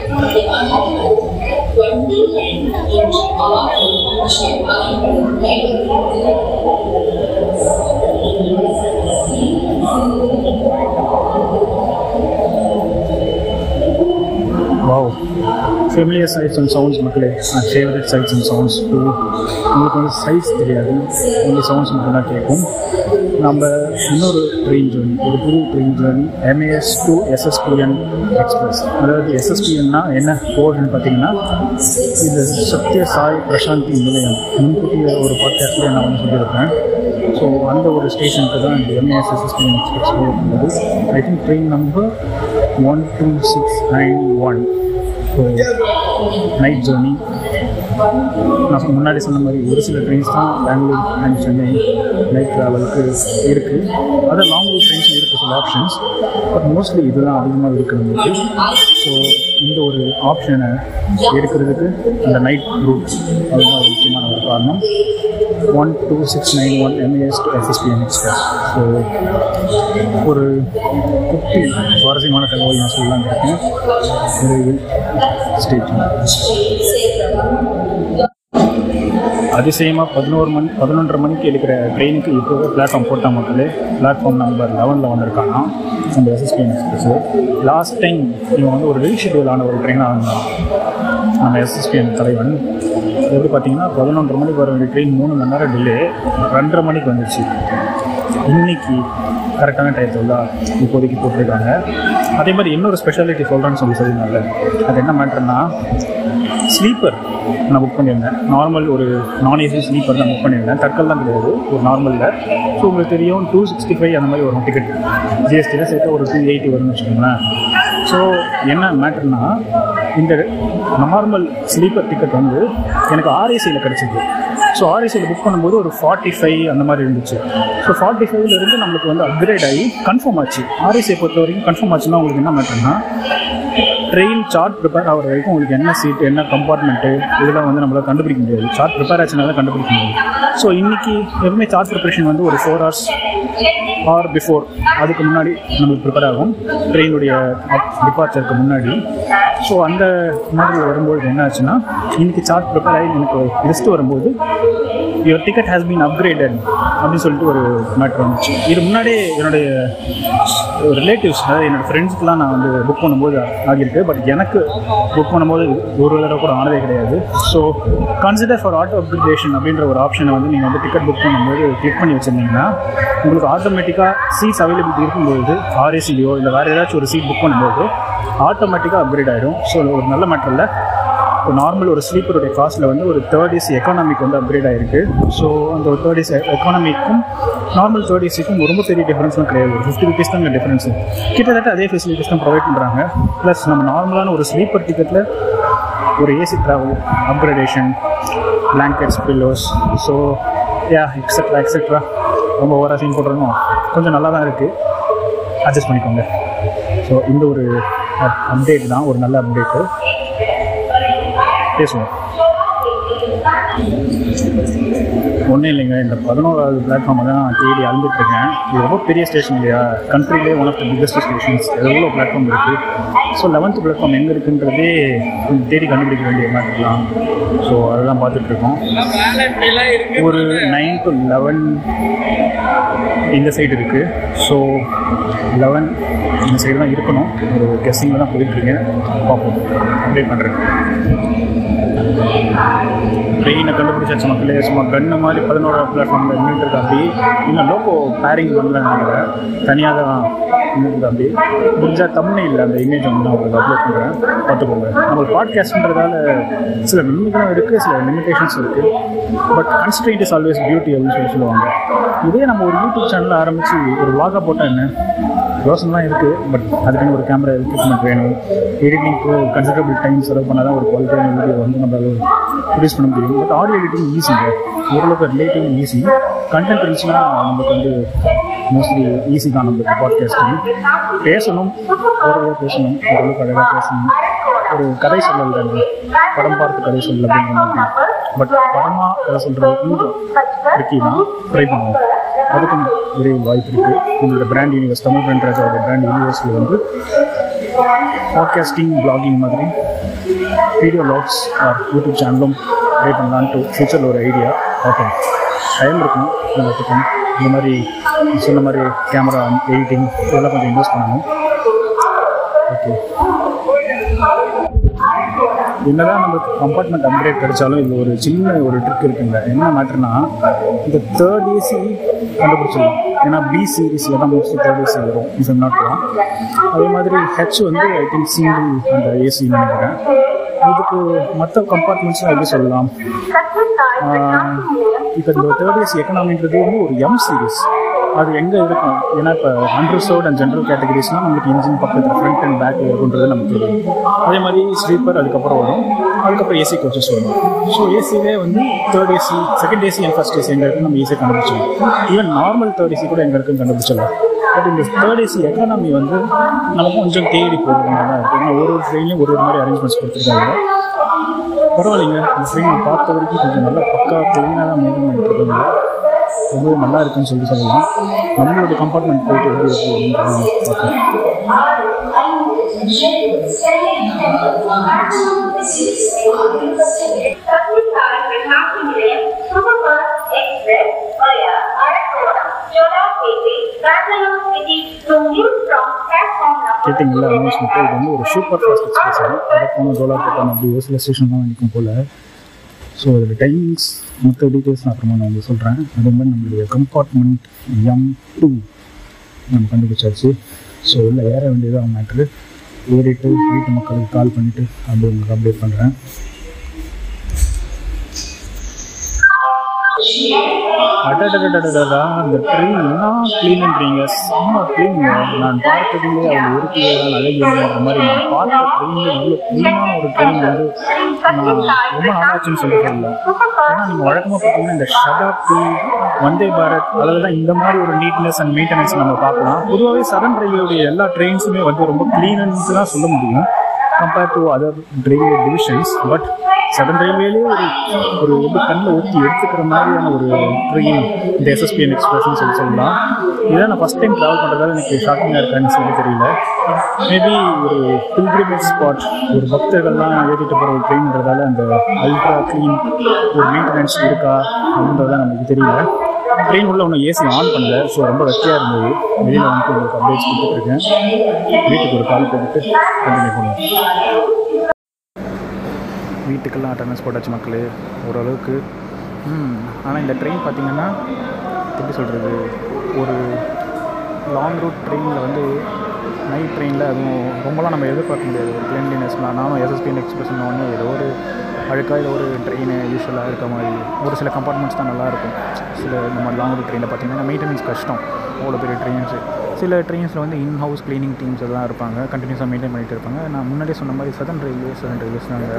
wow familiar sights and sounds மக்களே favourite sights and sounds to உங்களுக்கு வந்து sides தெரியாது இந்த சவுண்ட்ஸ் மட்டும் தான் கேட்கும் நம்ம இன்னொரு ட்ரெயின் ஜேர்னி ஒரு புது train journey M A S to S S P N express அதாவது எஸ்எஸ்பிஎன்னா என்ன கோடுன்னு பார்த்தீங்கன்னா இது சத்ய சாய் பிரசாந்தி நிலையம் முன்கூட்டிய ஒரு பாட்காஸ்ட்டில் நான் வந்து சொல்லியிருப்பேன் ஸோ அந்த ஒரு ஸ்டேஷனுக்கு தான் இந்த எம்ஏஎஸ் எஸ்எஸ்பிஎன் எக்ஸ்பிரஸ் போகும்போது I think train number one two six nine one so night journey நான் சொன்ன- முன்னாடி சொன்ன மாதிரி ஒரு சில ட்ரெயின்ஸ் தான் பெங்களூர் அண்ட் சென்னை நைட் ட்ராவலுக்கு இருக்குது அது லாங் ரூட் ட்ரெயின்ஸும் இருக்குது சில ஆப்ஷன்ஸ் பட் மோஸ்ட்லி இதுதான் அதிகமாக இருக்குது நமக்கு ஸோ இந்த ஒரு ஆப்ஷனை எடுக்கிறதுக்கு அந்த நைட் ரூட் அதுதான் ஒரு முக்கியமான ஒரு காரணம் one two six nine one M A S to S S P N express so ஒரு குட்டி சுவாரஸ்யமான தகவல் நான் சொல்லலாம்னு இருக்கேன் விரைவில் ஸ்டேட் அதிசயமாக பதினோரு மணி பதினொன்றரை மணிக்கு எடுக்கிற ட்ரெயினுக்கு இப்போவே பிளாட்ஃபார்ம் போட்டால் மக்களே பிளாட்ஃபார்ம் நம்பர் லெவனில் வந்திருக்காங்க அந்த எஸ்எஸ்பிஎன் எக்ஸ்பிரஸ் லாஸ்ட் டைம் இவன் வந்து ஒரு ரீஷெடியூல் ஆன ஒரு ட்ரெயினாக இருந்தான் நம்ம எஸ்எஸ்பிஎன் தலைவன் அது எப்படி பார்த்தீங்கன்னா பதினொன்றரை மணிக்கு வர வேண்டிய ட்ரெயின் மூணு மணி நேரம் டிலே ரெண்டரை மணிக்கு வந்துருச்சு இன்னைக்கு கரெக்டான டயத்தில் தான் இப்போதைக்கு போட்டிருக்காங்க அதே மாதிரி இன்னொரு ஸ்பெஷாலிட்டி சொல்கிறேன்னு சொல்லி சொல்லியிருந்தாங்க அது என்ன மேட்டர்னா ஸ்லீப்பர் நான் புக் பண்ணியிருந்தேன் நார்மல் ஒரு நான் ஏசி ஸ்லீப்பர் தான் புக் பண்ணியிருந்தேன் தட்கல் தான் கிடையாது ஒரு நார்மலில் ஸோ உங்களுக்கு தெரியும் டூ சிக்ஸ்டி ஃபைவ் அந்த மாதிரி வரும் டிக்கெட் ஜிஎஸ்டியில் சேர்த்து ஒரு டூ எயிட்டி வரும்னு வச்சுக்கோங்களேன் ஸோ என்ன மேட்டர்னா இந்த நார்மல் ஸ்லீப்பர் டிக்கெட் வந்து எனக்கு ஆர்ஏசியில் கிடச்சிது ஸோ ஆர்ஏசியில் புக் பண்ணும்போது ஒரு ஃபார்ட்டி ஃபைவ் அந்த மாதிரி இருந்துச்சு ஸோ ஃபார்ட்டி ஃபைவ்லேருந்து நம்மளுக்கு வந்து அப்கிரேட் ஆகி கன்ஃபார்ம் ஆச்சு ஆர்ஏசியை பொறுத்த வரைக்கும் கன்ஃபார்ம் ஆச்சுன்னா உங்களுக்கு என்ன மேட்டர்னா ட்ரெயின் சார்ட் ப்ரிப்பேர் ஆகிற வரைக்கும் உங்களுக்கு என்ன சீட் என்ன கம்பார்ட்மெண்ட்டு இதெல்லாம் வந்து நம்மளால் கண்டுபிடிக்க முடியாது சார்ட் ப்ரிப்பேர் ஆச்சுனா தான் கண்டுபிடிக்க முடியும் ஸோ இன்னைக்கு எப்பவுமே சார்ட் ப்ரிப்பரேஷன் வந்து ஒரு ஃபோர் ஹவர்ஸ் ஆர் பிஃபோர் அதுக்கு முன்னாடி நம்மளுக்கு ப்ரிப்பேர் ஆகும் ட்ரெயினுடைய டிபார்ச்சருக்கு முன்னாடி ஸோ அந்த மாதிரி வரும்போது என்ன ஆச்சுன்னா இன்னைக்கு சார்ட் ப்ரிப்பேர் ஆகி எனக்கு லிஸ்ட் வரும்போது your ticket has been upgraded அப்படின்னு சொல்லிட்டு ஒரு மேட்ரு வந்துச்சு இது முன்னாடியே என்னுடைய ரிலேட்டிவ்ஸ் அதாவது என்னோட ஃப்ரெண்ட்ஸ்க்குலாம் நான் வந்து புக் பண்ணும்போது ஆகியிருக்கு பட் எனக்கு புக் பண்ணும்போது ஒரு தடவை கூட ஆனதே கிடையாது so consider for auto upgradation அப்படின்ற ஒரு ஆப்ஷனை வந்து நீங்கள் வந்து டிக்கெட் புக் பண்ணும்போது கிளிக் பண்ணி வச்சுருந்தீங்கன்னா உங்களுக்கு ஆட்டோமேட்டிக்காக சீட்ஸ் அவைலபிலிட்டி இருக்கும்போது ஆர்ஏசிலையோ இல்லை வேறு ஏதாச்சும் ஒரு சீட் புக் பண்ணும்போது ஆட்டோமேட்டிக்காக அப்கிரேட் ஆகிடும் ஸோ ஒரு நல்ல மேட்டரில் இப்போ நார்மல் ஒரு ஸ்லீப்பருடைய காஸ்ட்டில் வந்து ஒரு தேர்ட் ஏசி எக்கானமிக் வந்து அப்கிரேட் ஆகிருக்கு ஸோ அந்த ஒரு தேர்ட் ஏசி எக்கானமிக்கும் நார்மல் தேர்ட் ஏசிக்கும் ரொம்ப பெரிய டிஃப்ரென்ஸ்லாம் கிடையாது ஒரு ஃபிஃப்டி ருபீஸ் தான் டிஃப்ரென்ஸ் கிட்டத்தட்ட அதே ஃபெசிலிட்டிஸ் தான் ப்ரொவைட் பண்ணுறாங்க ப்ளஸ் நம்ம நார்மலான ஒரு ஸ்லீப்பர் டிக்கெட்டில் ஒரு A C travel upgradation blankets pillows so yeah extra extra ரொம்ப ஓவரா சீன் போடுறோம் கொஞ்சம் நல்லா தான் இருக்குது அட்ஜஸ்ட் பண்ணிக்கோங்க ஸோ இந்த ஒரு அப்டேட் தான் ஒரு நல்ல அப்டேட்டு பேசுவோம் ஒன்றும் இல்லைங்க இந்த பதினோராவது பிளாட்ஃபார்மை தான் நான் தேடி அழுந்துட்டு இருக்கேன் இது ரொம்ப பெரிய ஸ்டேஷன் இல்லையா கண்ட்ரிலே one of the biggest stations எவ்வளோ பிளாட்ஃபார்ம் இருக்குது ஸோ லெவன்த் பிளாட்ஃபார்ம் எங்கே இருக்குன்றதே தேடி கண்டுபிடிக்க வேண்டிய மாதிரி இருக்கலாம் ஸோ அதுதான் பார்த்துட்டு இருக்கோம் ஒரு நைன் டு லெவன் இந்த சைடு இருக்குது ஸோ லெவன் இந்த சைடு தான் இருக்கணும் ஒரு கெஸ்ஸிங்கில் தான் போயிட்டுருக்கேன் பார்ப்போம் அப்டேட் பண்ணுறேன் ட்ரெயினை கண்டுபிடிச்சாச்சு மக்களே சும்மா கண்ணு மாதிரி பதினோராவது பிளாட்ஃபார்மில் நின்றுட்டு இருக்கா அப்படி இன்னும் லோகோ பேரிங் பண்ணல நினைக்கிறேன் தனியாக தான் நின்றுட்டு அப்படி முடிஞ்சால் தமிழ் இல்லை அந்த இமேஜ் வந்து நான் உங்களுக்கு அப்லோட் பண்ணுறேன் பார்த்துக்கோங்க நம்ம பாட்காஸ்ட்ன்றதால சில நன்மைகளும் இருக்குது சில லிமிடேஷன்ஸ் இருக்குது but constraint is always beauty அப்படின்னு சொல்லி சொல்லுவாங்க இதே நம்ம ஒரு யூடியூப் சேனல் ஆரம்பித்து ஒரு வாகா போட்டால் என்ன யோசனைலாம் இருக்குது பட் அதுக்குன்னு ஒரு கேமரா எக்யூப்மெண்ட் வேணும் எடிட்டிங்க்கு கன்சிடரபிள் டைம் செலவு பண்ணால் தான் ஒரு குவாலிட்டியான வீடியோ வந்து நம்மளால ப்ரொடியூஸ் பண்ண முடியும் பட் ஆடியோ எடிட்டிங் ஈஸிங்க ஓரளவுக்கு ரிலேட்டிவ் ஈஸி கண்டென்ட் இருந்துச்சுன்னா நமக்கு வந்து மோஸ்ட்லி ஈஸி தான் நம்மளுக்கு பாட்காஸ்டிங் பேசணும் ஓரளவு பேசணும் ஓரளவுக்கு அழகாக பேசணும் ஒரு கதை சொல்லல் தானே படம் பார்த்து கதை சொல்லல் அப்படின்ற மாதிரி பட் படமாக கதை சொல்கிறது கொஞ்சம் ட்ரிக்கி தான் ட்ரை பண்ணுவோம் அதுக்கும் விரைவில் வாய்ப்பு இருக்குது நம்மளோட பிராண்ட் யூனிவர்ஸ் தமிழ் பிராண்ட் ராஜாவோட பிராண்ட் யூனிவர்ஸில் வந்து பாட்காஸ்டிங் பிளாகிங் மாதிரி வீடியோ லாக்ஸ் ஆர் யூடியூப் சேனலும் ட்ரை பண்ணலான்ட்டு ஃபியூச்சரில் ஒரு ஐடியா ஓகே டைம் இருக்கும் எல்லாத்துக்கும் இந்த மாதிரி சொன்ன மாதிரி கேமரா எடிட்டிங் இதெல்லாம் கொஞ்சம் இன்வெஸ்ட் பண்ணணும் ஓகே என்னதான் நமக்கு கம்பார்ட்மெண்ட் அப்கிரேட் கிடைச்சாலும் இது ஒரு சின்ன ஒரு ட்ரிக் இருக்குங்க என்ன மேட்டர்னா இந்த தேர்ட் ஏசி கண்டுபிடிச்சிடலாம் ஏன்னா பி சீரீஸில் தான் மோஸ்ட்லி தேர்ட் ஏசி வரும் இஸ் நாட் ராங் அதே மாதிரி ஹெச் வந்து ஐ திங்க் சிங்கிள் அந்த ஏசி நினைக்கிறேன் இதுக்கு மற்ற கம்பார்ட்மெண்ட்ஸ்லாம் எப்படி சொல்லலாம் இப்போ இந்த தேர்ட் ஏசி எக்கனாமின்றது வந்து ஒரு எம் சீரீஸ் அது எங்கே இருக்கும் ஏன்னா இப்போ அண்டர்சர்வ்ட் அண்ட் ஜென்ரல் கேட்டகரிஸ்னால் நமக்கு இன்ஜின் பக்கத்தில் ஃப்ரண்ட் அண்ட் பேக் இருக்குன்றது நமக்கு தெரியும் அதே மாதிரி ஸ்லீப்பர் அதுக்கப்புறம் வரும் அதுக்கப்புறம் ஏசி கோச்சஸ் வரும் ஸோ ஏசிலே வந்து third A C second A C and first A C எங்கே இருக்குன்னு நம்ம ஈஸியாக கண்டுபிடிச்சிடலாம் ஈவன் நார்மல் தேர்ட் ஏசி கூட எங்கே இருக்குன்னு கண்டுபிடிச்சிடலாம் பட் இந்த தேர்ட் ஏசி எக்கானமி வந்து நமக்கு கொஞ்சம் தேடி போகிறது தான் இருக்குது ஏன்னா ஒரு ஒரு ட்ரெயின்லையும் ஒரு ஒரு மாதிரி அரேஞ்ச்மெண்ட்ஸ் கொடுத்துருக்காங்க பரவாயில்லைங்க இந்த ட்ரெயின் பார்த்த வரைக்கும் கொஞ்சம் நல்லா பக்கா க்ளீனாக தான் மெயின்டைன் பண்ணிட்டு இருக்காங்க ரொம்ப நல்லா இருக்குன்னு சொல்லி சொல்லலாம் நம்மளோட கம்பார்ட்மெண்ட் போயிட்டு எப்படி இருக்கு அப்படின்றது பார்க்கலாம் கேட்டிங்களா அனௌன்ஸ்மெண்ட் இது வந்து ஒரு சூப்பர் ஃபாஸ்ட் எக்ஸ்பிரஸ் அதை போன டோலார் போட்டால் அப்படி ஒரு சில ஸ்டேஷன் தான் நிற்கும் போல் ஸோ அதில் டைமிங்ஸ் மற்ற டீட்டெயில்ஸ் நான் அப்புறமா நான் வந்து சொல்கிறேன் அதே மாதிரி நம்மளுடைய கம்பார்ட்மெண்ட் எம் டூ நம்ம கண்டுபிடிச்சாச்சு ஸோ உள்ள ஏற வேண்டியது அவங்க மேட்ரு ஏறிட்டு வீட்டு மக்களுக்கு கால் பண்ணிவிட்டு அப்படி உங்களுக்கு அப்டேட் பண்ணுறேன் அடடடடடடா அந்த ட்ரெயின் என்ன க்ளீன்ன்றீங்க செம்ம க்ளீனுங்க நான் பார்த்ததுலேயே அவங்க ஒருத்தியே தான் அழகின்ற மாதிரி நான் பார்த்த ட்ரெயினில் இவ்வளோ க்ளீனான ஒரு ட்ரெயின் வந்து நான் ரொம்ப நாளாச்சுன்னு சொல்லி சொல்லலாம் ஏன்னா நீங்கள் வழக்கமாக பார்த்தீங்கன்னா இந்த ஷதாப்தி வந்தே பாரத் அதில் தான் இந்த மாதிரி ஒரு நீட்னஸ் அண்ட் மெயின்டெனன்ஸ் நம்ம பார்க்கலாம் பொதுவாகவே சதன் ரயில்வேடைய எல்லா ட்ரெயின்ஸுமே வந்து ரொம்ப க்ளீனன்ஸ் தான் சொல்ல முடியும் compared to other railway divisions but southern ரயில்வேலே ஒரு ஒரு எப்படி கண்ணில் ஊற்றி எடுத்துக்கிற மாதிரியான ஒரு ட்ரெயின் இந்த எஸ்எஸ்பிஎன் எக்ஸ்பிரஸ்னு சொல்லி சொல்லலாம் இதான் நான் ஃபஸ்ட் டைம் ட்ராவல் பண்ணுறதால எனக்கு ஷாக்கிங்காக இருக்கான்னு சொல்லி தெரியல மேபி ஒரு பில்கிரிமேஜ் ஸ்பாட் ஒரு பக்தர்கள்லாம் ஏற்றிட்டு போகிற ஒரு ட்ரெயின்ன்றதால அந்த அல்ட்ரா க்ளீன் ஒரு மெயின்டெனன்ஸ் இருக்கா அப்படின்றதான் நமக்கு தெரியல ட்ரெயின் உள்ள ஒன்றும் ஏசி ஆன் பண்ணல ஸோ ரொம்ப வெக்கையாக இருந்தது வெளியில் வந்துட்டு உங்களுக்கு அப்டேட்ஸ் கொடுத்துட்ருக்கேன் வீட்டுக்கு ஒரு கால் போட்டுட்டு கண்டினியூ பண்ணுவோம் வீட்டுக்கெல்லாம் அட்டண்டன்ஸ் போட்டாச்சு மக்களே ஓரளவுக்கு ம் ஆனால் இந்த ட்ரெயின் பார்த்திங்கன்னா எப்படி சொல்கிறது ஒரு லாங் ரூட் ட்ரெயினில் வந்து நைட் ட்ரெயினில் அதுவும் ரொம்பலாம் நம்ம எதிர்பார்க்க முடியாது ஒரு கிளீன்லினஸ்லாம் நானும் எஸ்எஸ்பிஎன் எக்ஸ்பிரஸ் ஒன்று ஏதோ ஒரு அழுக்காக ஏதோ ஒரு ட்ரெயின் யூஸ்வலாக இருக்க மாதிரி ஒரு சில கம்பார்ட்மெண்ட்ஸ் தான் நல்லாயிருக்கும் சில இந்த மாதிரி லாங் ரூட் ட்ரெயினில் பார்த்திங்கன்னா மெயின்டெனன்ஸ் கஷ்டம் அவ்வளோ பெரிய ட்ரெயின்ஸு சில ட்ரெயின்ஸில் வந்து இன் ஹவுஸ் க்ளீனிங் டீம்ஸ் எல்லாம் இருப்பாங்க கண்டினியூஸாக மெயின்டைன் பண்ணிட்டு இருப்பாங்க நான் முன்னாடியே சொன்ன மாதிரி சதன் ரயில்வே சதன் ரயில்வேஸ் நாங்கள்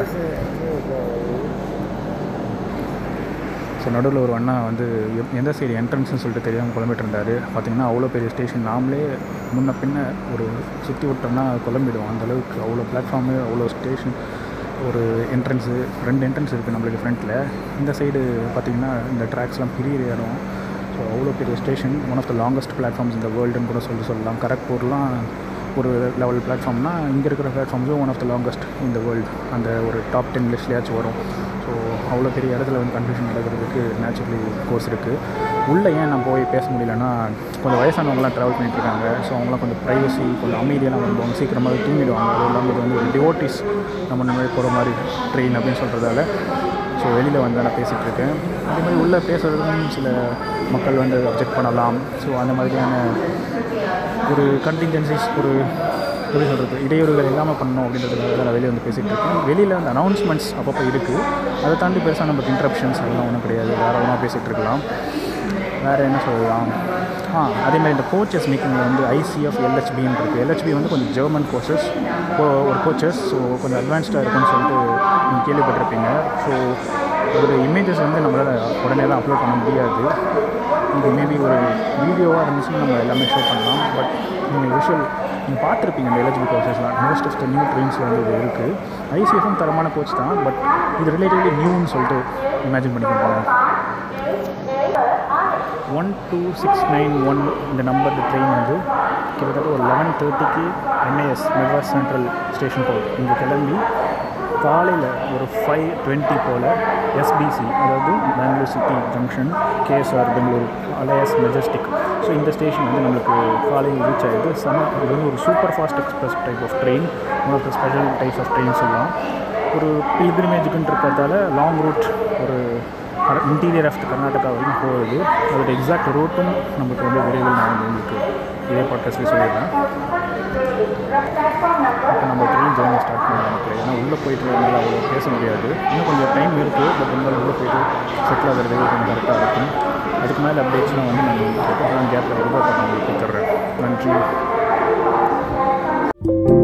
ஸோ நடுவில் ஒரு அண்ணா வந்து எப்- எந்த சைடு என்ட்ரன்ஸ்னு சொல்லிட்டு தெரியாமல் குழம்பிட்டு இருந்தார் பார்த்தீங்கன்னா அவ்வளோ பெரிய ஸ்டேஷன் நாமளே முன்ன பின்ன ஒரு சுற்றி விட்டோம்னா குழம்பிடும் அந்த அளவுக்கு அவ்வளோ பிளாட்ஃபார்மு அவ்வளோ ஸ்டேஷன் ஒரு என்ட்ரன்ஸு ரெண்டு என்ட்ரன்ஸ் இருக்குது நம்மளுக்கு ஃப்ரண்ட்டில் இந்த சைடு பார்த்திங்கன்னா இந்த ட்ராக்ஸ்லாம் பெரிய இடம் ஸோ அவ்வளோ பெரிய station one of the longest platforms இந்த வேர்ல்டுன்னு கூட சொல்லி சொல்லலாம் கரக்பூர்லாம் ஒரு லெவல் பிளாட்ஃபார்ம்னா இங்கே இருக்கிற பிளாட்ஃபார்ம்ஸும் ஒன் ஆஃப் த லாங்கஸ்ட் இந்த வேர்ல்டு அந்த ஒரு டாப் டென் லிஸ்ட்லேயாச்சும் வரும் ஸோ அவ்வளோ பெரிய இடத்துல வந்து கன்ஃபியூஷன் நடக்கிறதுக்கு நேச்சுரலி கோர்ஸ் இருக்குது உள்ளே ஏன் நான் போய் பேச முடியலன்னா கொஞ்சம் வயசானவங்களாம் ட்ராவல் பண்ணிட்டு இருக்காங்க ஸோ அவங்களாம் கொஞ்சம் ப்ரைவசி கொஞ்சம் அமைதியெல்லாம் விரும்புவாங்க சீக்கிரமாக தூங்கிடுவாங்க அதுவும் இல்லாமல் இது வந்து ஒரு டிவோட்டிஸ் நம்ம இந்த மாதிரி போகிற மாதிரி ட்ரெயின் அப்படின்னு சொல்கிறதால ஸோ வெளியில் வந்து நான் பேசிகிட்டு இருக்கேன் அதே மாதிரி உள்ளே பேசுகிறதுக்கும் சில மக்கள் வந்து அப்ஜெக்ட் பண்ணலாம் ஸோ அந்த மாதிரியான ஒரு கண்டிஞ்சன்சிஸ் ஒரு எப்படி சொல்கிறது இடையூறுகள் இல்லாமல் பண்ணணும் அப்படின்றதுக்காக நான் வெளியே வந்து பேசிகிட்டு இருக்கேன் வெளியில் வந்து அனௌன்ஸ்மெண்ட்ஸ் அப்பப்போ இருக்குது அதை தாண்டி பெருசாக நமக்கு இன்ட்ரப்ஷன்ஸ் அதெல்லாம் ஒன்றும் கிடையாது தாராளமாக பேசிகிட்டு இருக்கலாம் வேறு என்ன சொல்லலாம் ஆ அதே மாதிரி இந்த கோச்சஸ் மேக்கிங்கில் வந்து ஐசிஎஃப் எல்ஹெச்பின்னு இருக்குது எல்ஹெச்பி வந்து கொஞ்சம் ஜெர்மன் கோச்சஸ் ஒரு கோச்சஸ் ஸோ கொஞ்சம் அட்வான்ஸ்டாக இருக்குன்னு சொல்லிட்டு நீங்கள் கேள்விப்பட்டிருப்பீங்க ஸோ ஒரு இமேஜஸ் வந்து நம்மளால் உடனே தான் அப்லோட் பண்ண முடியாது இது மேபி ஒரு வீடியோவாக இருந்துச்சுன்னா நம்ம எல்லாமே ஷோ பண்ணலாம் பட் நீங்கள் விஷுவல் நீங்கள் பார்த்துருப்பீங்க இந்த எலிஜிபிள் கோச்சஸ்லாம் மோஸ்ட் ஆஃப் த நியூ ட்ரெயின்ஸில் வந்து இது இருக்குது ஐசிஎஃப்பும் தரமான கோச் தான் பட் இது ரிலேட்டிவ்லி நியூன்னு சொல்லிட்டு இமேஜின் பண்ணிக்கோங்க one two six nine one இந்த நம்பர் ட்ரெயின் வந்து கிட்டத்தட்ட ஒரு லெவன் தேர்ட்டிக்கு என்ஐஎஸ் மெட்ராஸ் சென்ட்ரல் ஸ்டேஷன் போகுது இங்கே கிளம்பி காலையில் ஒரு ஃபைவ் டுவெண்ட்டி போல் எஸ்பிசி அதாவது Bengaluru city junction KSR Bengaluru alias Majestic so இந்த ஸ்டேஷன் வந்து நம்மளுக்கு காலையில் ரீச் ஆகிடுது செம இது வந்து ஒரு super fast express type of train one of the special types of train சொல்லலாம் ஒரு பில்கிரிமேஜுக்குன்னு இருக்கிறதால லாங் ரூட் ஒரு இன்டீரியர் ஆஃப் கர்நாடகா வரைக்கும் போகுது அதோட எக்ஸாக்ட் ரூட்டும் நமக்கு வந்து விரைவில் நான் வந்து உங்களுக்கு இதே பாட்காஸ்ட்லேயே சொல்லிடுறேன் இப்போ நம்ம ட்ரெயின் ஜேர்னி ஸ்டார்ட் பண்ணலாம் எனக்கு ஏன்னா உள்ளே போயிட்டு வரனால அவ்வளோ பேச முடியாது இன்னும் கொஞ்சம் டைம் இருக்குது பட் இருந்தாலும் உள்ளே போயிட்டு செட்டில் ஆகிறது கொஞ்சம் கரெக்டாக இருக்கும் அதுக்கு மேலே அப்டேட்ஸ்லாம் வந்து நான் உங்களுக்கு எப்போ கேப்பில் வருதோ அப்போ நான் உங்களுக்கு கொடுத்துட்றேன் நன்றி